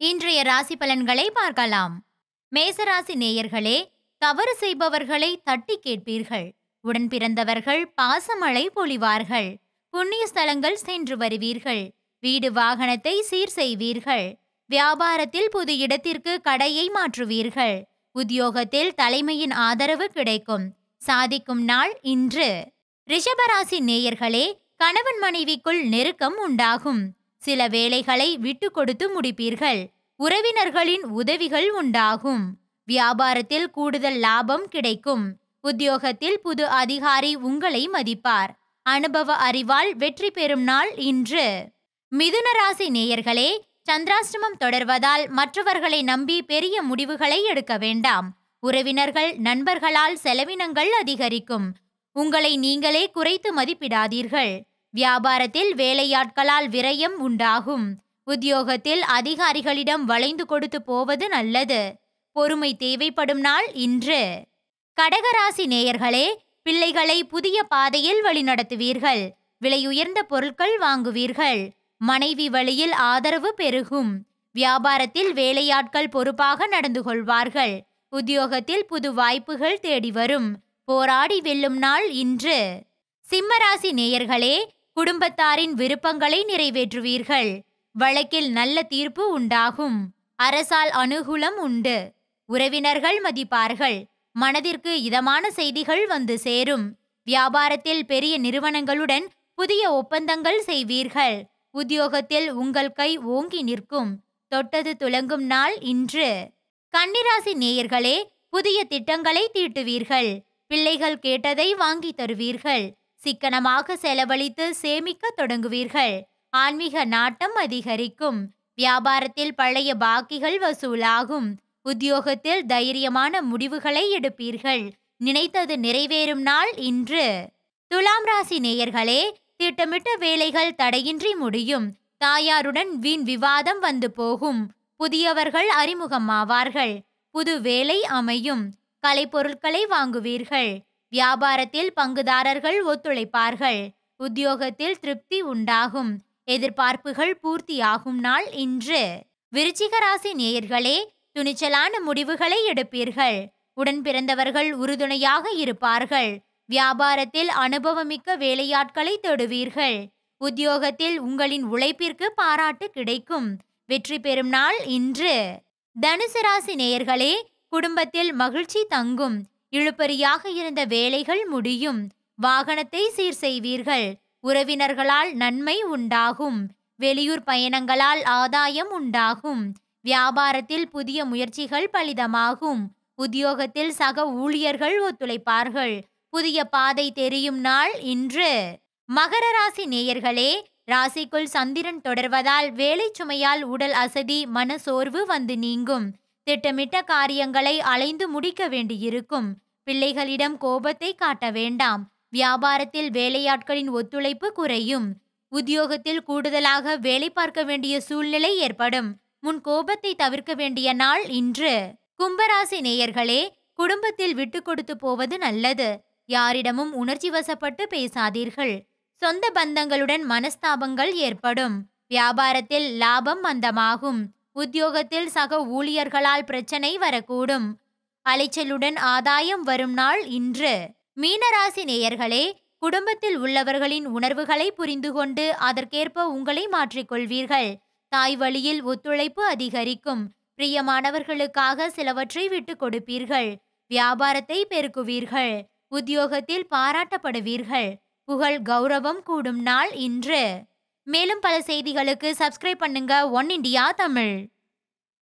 இன்றைய ராசி பலன்களை பார்க்கலாம் மேசராசி நேயர்களே தவறு செய்பவர்களை தட்டி கேட்பீர்கள் உடன் பிறந்தவர்கள் பாசமழை பொழிவார்கள் புண்ணிய ஸ்தலங்கள் சென்று வருவீர்கள் வீடு வாகனத்தை சீர் செய்வீர்கள் வியாபாரத்தில் புது இடத்திற்கு கடையை மாற்றுவீர்கள் உத்தியோகத்தில் தலைமையின் ஆதரவு கிடைக்கும் சாதிக்கும் நாள் இன்று ரிஷபராசி நேயர்களே கணவன் மனைவிக்குள் நெருக்கம் உண்டாகும் சில வேலைகளை விட்டு கொடுத்து முடிப்பீர்கள் உறவினர்களின் உதவிகள் உண்டாகும் வியாபாரத்தில் கூடுதல் லாபம் கிடைக்கும் உத்தியோகத்தில் புது அதிகாரி உங்களை மதிப்பார் அனுபவ அறிவால் வெற்றி பெறும் நாள் இன்று மிதுன ராசி நேயர்களே சந்திராஷ்டமம் தொடர்வதால் மற்றவர்களை நம்பி பெரிய முடிவுகளை எடுக்க வேண்டாம் உறவினர்கள் நண்பர்களால் செலவினங்கள் அதிகரிக்கும் உங்களை நீங்களே குறைத்து மதிப்பிடாதீர்கள் வியாபாரத்தில் வேலையாட்களால் விரயம் உண்டாகும் உத்தியோகத்தில் அதிகாரிகளிடம் வளைந்து கொடுத்து போவது நல்லது பொறுமை தேவைப்படும் நாள் இன்று கடகராசி நேயர்களே பிள்ளைகளை புதிய பாதையில் வழிநடத்துவீர்கள் விலையுயர்ந்த பொருட்கள் வாங்குவீர்கள் மனைவி வழியில் ஆதரவு பெருகும் வியாபாரத்தில் வேலையாட்கள் பொறுப்பாக நடந்து கொள்வார்கள் உத்தியோகத்தில் புது வாய்ப்புகள் தேடி வரும் போராடி வெல்லும் நாள் இன்று சிம்மராசி நேயர்களே குடும்பத்தாரின் விருப்பங்களை நிறைவேற்றுவீர்கள் வழக்கில் நல்ல தீர்ப்பு உண்டாகும் அரசால் அனுகூலம் உண்டு உறவினர்கள் மதிப்பார்கள் மனதிற்கு இதமான செய்திகள் வந்து சேரும் வியாபாரத்தில் பெரிய நிறுவனங்களுடன் புதிய ஒப்பந்தங்கள் செய்வீர்கள் உத்தியோகத்தில் உங்கள் கை ஓங்கி நிற்கும் தொட்டது துலங்கும் நாள் இன்று கன்னிராசி நேயர்களே புதிய திட்டங்களை தீட்டுவீர்கள் பிள்ளைகள் கேட்டதை வாங்கி தருவீர்கள் சிக்கனமாக செலவழித்து சேமிக்க தொடங்குவீர்கள் ஆன்மீக நாட்டம் அதிகரிக்கும் வியாபாரத்தில் பழைய பாக்கிகள் வசூலாகும் உத்தியோகத்தில் தைரியமான முடிவுகளை எடுப்பீர்கள் நினைத்தது நிறைவேறும் நாள் இன்று துலாம் ராசி நேயர்களே திட்டமிட்ட வேலைகள் தடையின்றி முடியும் தாயாருடன் வீண் விவாதம் வந்து போகும் புதியவர்கள் அறிமுகமாவார்கள் புது வேலை அமையும் கலைப்பொருட்களை வாங்குவீர்கள் வியாபாரத்தில் பங்குதாரர்கள் ஒத்துழைப்பார்கள் உத்தியோகத்தில் திருப்தி உண்டாகும் எதிர்பார்ப்புகள் பூர்த்தியாகும் நாள் இன்று விருச்சிக ராசி நேயர்களே துணிச்சலான முடிவுகளை எடுப்பீர்கள் உடன் பிறந்தவர்கள் உறுதுணையாக இருப்பார்கள் வியாபாரத்தில் அனுபவமிக்க வேலையாட்களை தொடுவீர்கள் உத்தியோகத்தில் உங்களின் உழைப்பிற்கு பாராட்டு கிடைக்கும் வெற்றி பெறும் நாள் இன்று தனுசு ராசி நேயர்களே குடும்பத்தில் மகிழ்ச்சி தங்கும் இழுபறியாக இருந்த வேலைகள் முடியும் வாகனத்தை சீர் செய்வீர்கள் உறவினர்களால் நன்மை உண்டாகும் வெளியூர் பயணங்களால் ஆதாயம் உண்டாகும் வியாபாரத்தில் புதிய முயற்சிகள் பலிதமாகும் உத்தியோகத்தில் சக ஊழியர்கள் ஒத்துழைப்பார்கள் புதிய பாதை தெரியும் நாள் இன்று மகர ராசி நேயர்களே ராசிக்குள் சந்திரன் தொடர்வதால் வேலை சுமையால் உடல் அசதி மனசோர்வு வந்து நீங்கும் திட்டமிட்ட காரியங்களை அலைந்து முடிக்க வேண்டியிருக்கும் பிள்ளைகளிடம் கோபத்தை காட்ட வேண்டாம் வியாபாரத்தில் வேலையாட்களின் ஒத்துழைப்பு குறையும் உத்தியோகத்தில் கூடுதலாக வேலை பார்க்க வேண்டிய சூழ்நிலை ஏற்படும் முன் கோபத்தை தவிர்க்க வேண்டிய நாள் இன்று கும்பராசி நேயர்களே குடும்பத்தில் விட்டு கொடுத்து போவது நல்லது யாரிடமும் உணர்ச்சி வசப்பட்டு பேசாதீர்கள் சொந்த பந்தங்களுடன் மனஸ்தாபங்கள் ஏற்படும் வியாபாரத்தில் லாபம் மந்தமாகும் உத்தியோகத்தில் சக ஊழியர்களால் பிரச்சனை வரக்கூடும் அலைச்சலுடன் ஆதாயம் வரும் நாள் இன்று மீனராசி நேயர்களே குடும்பத்தில் உள்ளவர்களின் உணர்வுகளை புரிந்து கொண்டு அதற்கேற்ப உங்களை மாற்றிக்கொள்வீர்கள் தாய் வழியில் ஒத்துழைப்பு அதிகரிக்கும் பிரியமானவர்களுக்காக சிலவற்றை விட்டு கொடுப்பீர்கள் வியாபாரத்தை பெருக்குவீர்கள் உத்தியோகத்தில் பாராட்டப்படுவீர்கள் புகழ் கௌரவம் கூடும் நாள் இன்று மேலும் பல செய்திகளுக்கு சப்ஸ்கிரைப் பண்ணுங்க ஒன் இண்டியா தமிழ்